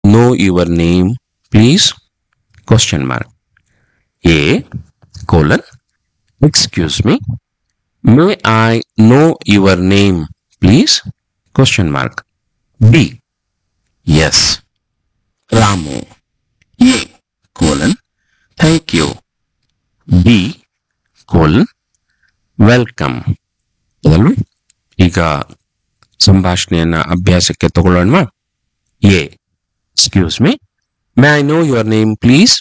know your name, please? Question mark. A colon. Excuse me. May I know your name, please? Question mark. B. Yes. Ramu. A colon. Thank you. B colon. Welcome ಅದಲ್ವಾ ಈಗ ಸಂಭಾಷಣೆಯನ್ನ ಅಭ್ಯಾಸಕ್ಕೆ ತಗೊಳ್ಳೋಣ A excuse me may I know your name please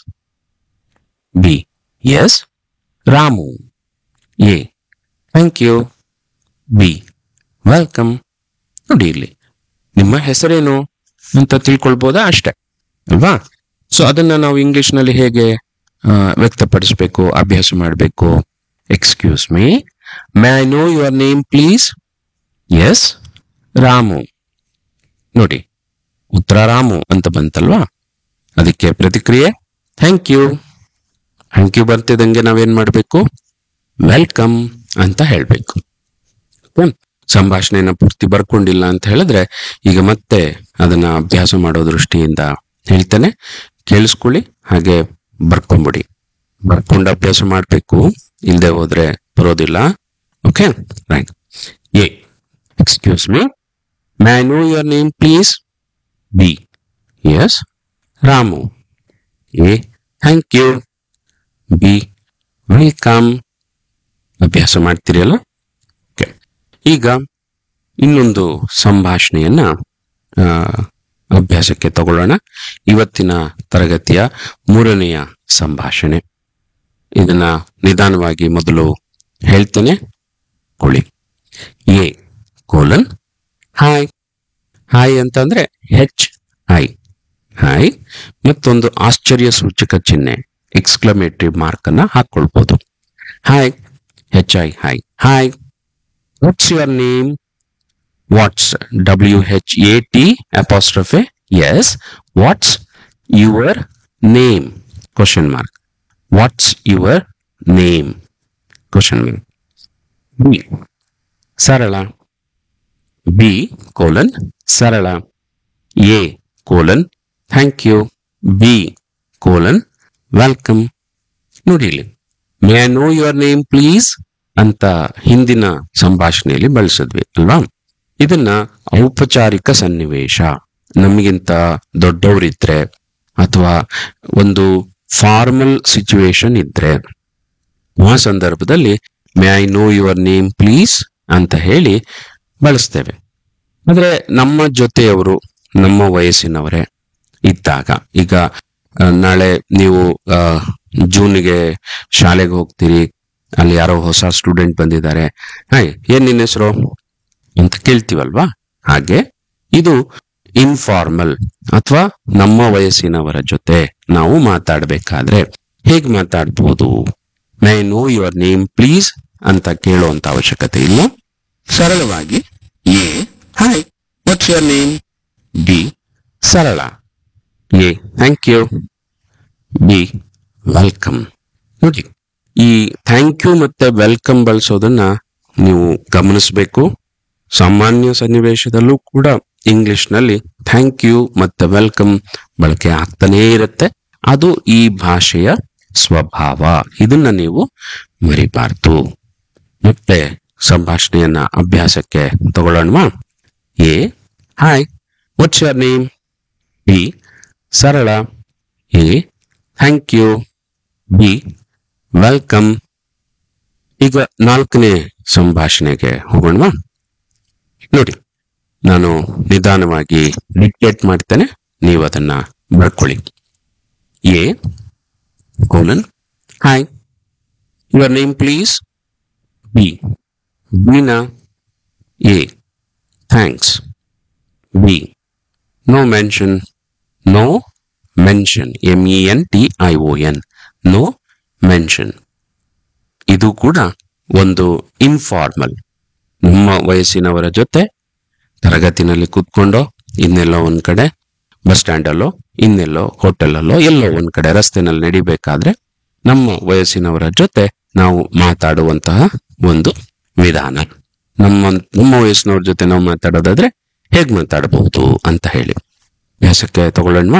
B yes Ramu A thank you B welcome ನೋಡಿ ಇಲ್ಲಿ ನಿಮ್ಮ ಹೆಸರೇನು ಅಂತ ತಿಳ್ಕೊಳ್ಬೋದಾ ಅಷ್ಟೇ ಅಲ್ವಾ ಸೊ ಅದನ್ನ ನಾವು ಇಂಗ್ಲಿಷ್ನಲ್ಲಿ ಹೇಗೆ ಆ, ವ್ಯಕ್ತಪಡಿಸ್ಬೇಕು ಅಭ್ಯಾಸ ಮಾಡಬೇಕು excuse me may I know your name please yes Ramu ನೋಡಿ ಉತ್ತರ ರಾಮು ಅಂತ ಬಂತಲ್ವಾ ಅದಕ್ಕೆ ಪ್ರತಿಕ್ರಿಯೆ ಥ್ಯಾಂಕ್ ಯು ಥ್ಯಾಂಕ್ ಯು ಬರ್ತಿದಂಗೆ ನಾವೇನ್ ಮಾಡಬೇಕು ವೆಲ್ಕಮ್ ಅಂತ ಹೇಳ್ಬೇಕು Okay? ಸಂಭಾಷಣೆನ ಪೂರ್ತಿ ಬರ್ಕೊಂಡಿಲ್ಲ ಅಂತ ಹೇಳಿದ್ರೆ ಈಗ ಮತ್ತೆ ಅದನ್ನ ಅಭ್ಯಾಸ ಮಾಡೋ ದೃಷ್ಟಿಯಿಂದ ಹೇಳ್ತೇನೆ ಕೇಳಿಸ್ಕೊಳ್ಳಿ ಹಾಗೆ ಬರ್ಕೊಂಬಿಡಿ ಬರ್ಕೊಂಡು ಅಭ್ಯಾಸ ಮಾಡಬೇಕು ಇಲ್ಲದೆ ಹೋದ್ರೆ ಬರೋದಿಲ್ಲ okay right A excuse me may I know your name please B yes Ramu A thank you B welcome ಅಭ್ಯಾಸ ಮಾಡ್ತೀರಲ್ಲ ಓಕೆ ಈಗ ಇನ್ನೊಂದು ಸಂಭಾಷಣೆಯನ್ನ ಆ, ಅಭ್ಯಾಸಕ್ಕೆ ತಗೊಳ್ಳೋಣ ಇವತ್ತಿನ ತರಗತಿಯ ಮೂರನೆಯ ಸಂಭಾಷಣೆ ಇದನ್ನ ನಿಧಾನವಾಗಿ ಮೊದಲು ಹೇಳ್ತೇನೆ ಕೊಳ್ಳಿ ಎ ಕೋಲನ್ ಹಾಯ್ ಹಾಯ್ ಅಂತಂದ್ರೆ ಹೆಚ್ ಐ ಹಾಯ್ ಮತ್ತೊಂದು ಆಶ್ಚರ್ಯ ಸೂಚಕ ಚಿಹ್ನೆ ಎಕ್ಸ್ಕ್ಲಮೇಟರಿ ಮಾರ್ಕ್ ಅನ್ನ ಹಾಕೊಳ್ಬಹುದು hi H I hi hi what's your name what's W H A T apostrophe S what's your name question mark what's your name question mark B ಸರಳ B colon ಸರಳ A colon thank you B colon welcome ನೋಡಿ ಇಲ್ಲಿ may I know your name please ಅಂತ ಹಿಂದಿನ ಸಂಭಾಷಣೆಯಲ್ಲಿ ಬಳಸಿದ್ವಿ ಅಲ್ವಾ ಇದನ್ನ ಔಪಚಾರಿಕ ಸನ್ನಿವೇಶ ನಮಗಿಂತ ದೊಡ್ಡವರಿದ್ರೆ ಅಥವಾ ಒಂದು ಫಾರ್ಮಲ್ ಸಿಚುವೇಶನ್ ಇದ್ರೆ ಆ ಸಂದರ್ಭದಲ್ಲಿ may I know your name please ಅಂತ ಹೇಳಿ ಬಳಸ್ತೇವೆ ಆದ್ರೆ ನಮ್ಮ ಜೊತೆಯವರು ನಮ್ಮ ವಯಸ್ಸಿನವರೇ ಇದ್ದಾಗ ಈಗ ಆ, ನಾಳೆ ನೀವು ಆ, ಜೂನ್ಗೆ ಶಾಲೆಗೆ ಹೋಗ್ತೀರಿ ಅಲ್ಲಿ ಯಾರೋ ಹೊಸ ಸ್ಟೂಡೆಂಟ್ ಬಂದಿದ್ದಾರೆ ಹಾಯ್ ಏನ್ ನಿನ್ನ ಹೆಸರು ಅಂತ ಕೇಳ್ತೀವಲ್ವಾ ಹಾಗೆ ಇದು ಇನ್ಫಾರ್ಮಲ್ ಅಥವಾ ನಮ್ಮ ವಯಸ್ಸಿನವರ ಜೊತೆ ನಾವು ಮಾತಾಡ್ಬೇಕಾದ್ರೆ ಹೇಗ್ ಮಾತಾಡ್ಬೋದು may know your name please ಅಂತ ಕೇಳುವಂತ ಅವಶ್ಯಕತೆ ಇಲ್ಲ ಸರಳವಾಗಿ A hi what's your name B ಸರಳ A thank you B welcome ನೋಡಿ ಈ ಥ್ಯಾಂಕ್ ಯು ಮತ್ತೆ ವೆಲ್ಕಮ್ ಬಳಸೋದನ್ನ ನೀವು ಗಮನಿಸಬೇಕು ಸಾಮಾನ್ಯ ಸನ್ನಿವೇಶದಲ್ಲೂ ಕೂಡ ಇಂಗ್ಲಿಷ್ ನಲ್ಲಿ ಥ್ಯಾಂಕ್ ಯು ಮತ್ತೆ ವೆಲ್ಕಮ್ ಬಳಕೆ ಆಗ್ತಾನೇ ಇರುತ್ತೆ ಅದು ಈ ಭಾಷೆಯ ಸ್ವಭಾವ ಇದನ್ನ ನೀವು ಮರಿಬಾರ್ದು ಮತ್ತೆ ಸಂಭಾಷಣೆಯನ್ನ ಅಭ್ಯಾಸಕ್ಕೆ ತಗೊಳ್ಳೋಣವಾ A hi what's your name B ಸರಳ A thank you B welcome ಈಗ ನಾಲ್ಕನೇ ಸಂಭಾಷಣೆಗೆ ಹೋಗೋಣವಾ ನೋಡಿ ನಾನು ನಿಧಾನವಾಗಿ ಡಿಕ್ಟೇಟ್ ಮಾಡ್ತೇನೆ ನೀವು ಅದನ್ನ ಬರ್ಕೊಳ್ಳಿ A colon hi your name please B Beena A thanks B no mention no mention M E N T I O N no mention ಇದು ಕೂಡ ಒಂದು ಇನ್ಫಾರ್ಮಲ್ ನಮ್ಮ ವಯಸ್ಸಿನವರ ಜೊತೆ ತರಗತಿನಲ್ಲಿ ಕೂತ್ಕೊಂಡೋ ಇನ್ನೆಲ್ಲೋ ಒಂದ್ ಕಡೆ ಬಸ್ ಸ್ಟ್ಯಾಂಡಲ್ಲೋ ಇನ್ನೆಲ್ಲೋ ಹೋಟೆಲಲ್ಲೋ ಎಲ್ಲೋ ಒಂದ್ ಕಡೆ ರಸ್ತೆನಲ್ಲಿ ನಡಿಬೇಕಾದ್ರೆ ನಮ್ಮ ವಯಸ್ಸಿನವರ ಜೊತೆ ನಾವು ಮಾತಾಡುವಂತಹ ಒಂದು ವಿಧಾನ ನಮ್ಮ ನಮ್ಮ ವಯಸ್ಸಿನವ್ರ ಜೊತೆ ನಾವು ಮಾತಾಡೋದಾದ್ರೆ ಹೇಗ್ ಮಾತಾಡಬಹುದು ಅಂತ ಹೇಳಿ ಅಭ್ಯಾಸಕ್ಕೆ ತಗೊಳ್ಳೋಣ